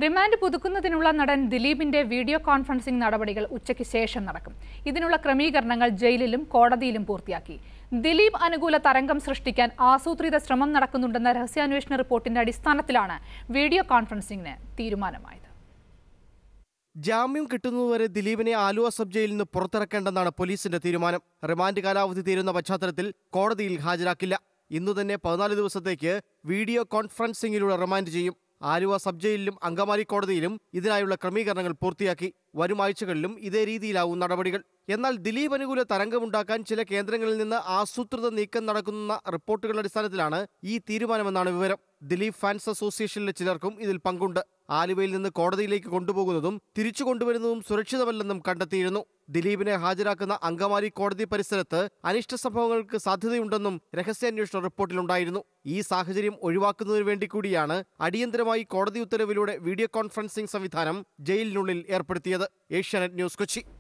remand പുതുക്കുന്നതിനുള്ള നടൻ ദിലീപിന്റെ video conferencing നടപടികൾ ഉച്ചയ്ക്ക് ശേഷം നടക്കും ഇതിനുള്ള ക്രമീകരണങ്ങൾ ജയിലിലും കോടതിയിലും പൂർത്തിയാക്കി ദിലീപ് അനുകൂല തരംഗം സൃഷ്ടിക്കാൻ ആസൂത്രിത ശ്രമം നടക്കുന്നുണ്ടെന്ന രഹസ്യാന്വേഷണ റിപ്പോർട്ടിന്റെ അടിസ്ഥാനത്തിലാണ് വീഡിയോ കോൺഫറൻസിംഗിന് തീരുമാനമായത് ജാമ്യം കിട്ടുന്നതുവരെ ദിലീപിനെ ആലുവ സബ് ജയിലിൽ നിന്ന് പുറത്തിറക്കേണ്ടെന്നാണ് പോലീസിന്റെ തീരുമാനം റിമാൻഡ് കാലാവധി തീരുന്ന പശ്ചാത്തലത്തിൽ കോടതിയിൽ ഹാജരാക്കില്ല ഇന്നു തന്നെ പതിനാല് ദിവസത്തേക്ക് വീഡിയോ കോൺഫറൻസിംഗിലൂടെ റിമാൻഡ് ചെയ്യും ആലുവ സബ് ജയിലിലും അങ്കമാലി കോടതിയിലും ഇതിനായുള്ള ക്രമീകരണങ്ങൾ പൂർത്തിയാക്കി വരും ആഴ്ചകളിലും ഇതേ രീതിയിലാവും നടപടികൾ എന്നാൽ ദിലീപ് അനുകൂല തരംഗമുണ്ടാക്കാൻ ചില കേന്ദ്രങ്ങളിൽ നിന്ന് ആസൂത്രിത നീക്കം നടക്കുന്ന റിപ്പോർട്ടുകളുടെ അടിസ്ഥാനത്തിലാണ് ഈ തീരുമാനമെന്നാണ് വിവരം ദിലീപ് ഫാൻസ് അസോസിയേഷനിലെ ചിലർക്കും ഇതിൽ പങ്കുണ്ട് ആലുവയിൽ നിന്ന് കോടതിയിലേക്ക് കൊണ്ടുപോകുന്നതും തിരിച്ചു കൊണ്ടുവരുന്നതും സുരക്ഷിതമല്ലെന്നും കണ്ടെത്തിയിരുന്നു ദിലീപിനെ ഹാജരാക്കുന്ന അങ്കമാലി കോടതി പരിസരത്ത് അനിഷ്ട സംഭവങ്ങൾക്ക് സാധ്യതയുണ്ടെന്നും രഹസ്യാന്വേഷണ റിപ്പോർട്ടിലുണ്ടായിരുന്നു ഈ സാഹചര്യം ഒഴിവാക്കുന്നതിനു വേണ്ടി കൂടിയാണ് അടിയന്തരമായി കോടതി ഉത്തരവിലൂടെ വീഡിയോ കോൺഫറൻസിംഗ് സംവിധാനം ജയിലിനുള്ളിൽ ഏർപ്പെടുത്തിയത് ഏഷ്യാനെറ്റ് ന്യൂസ് കൊച്ചി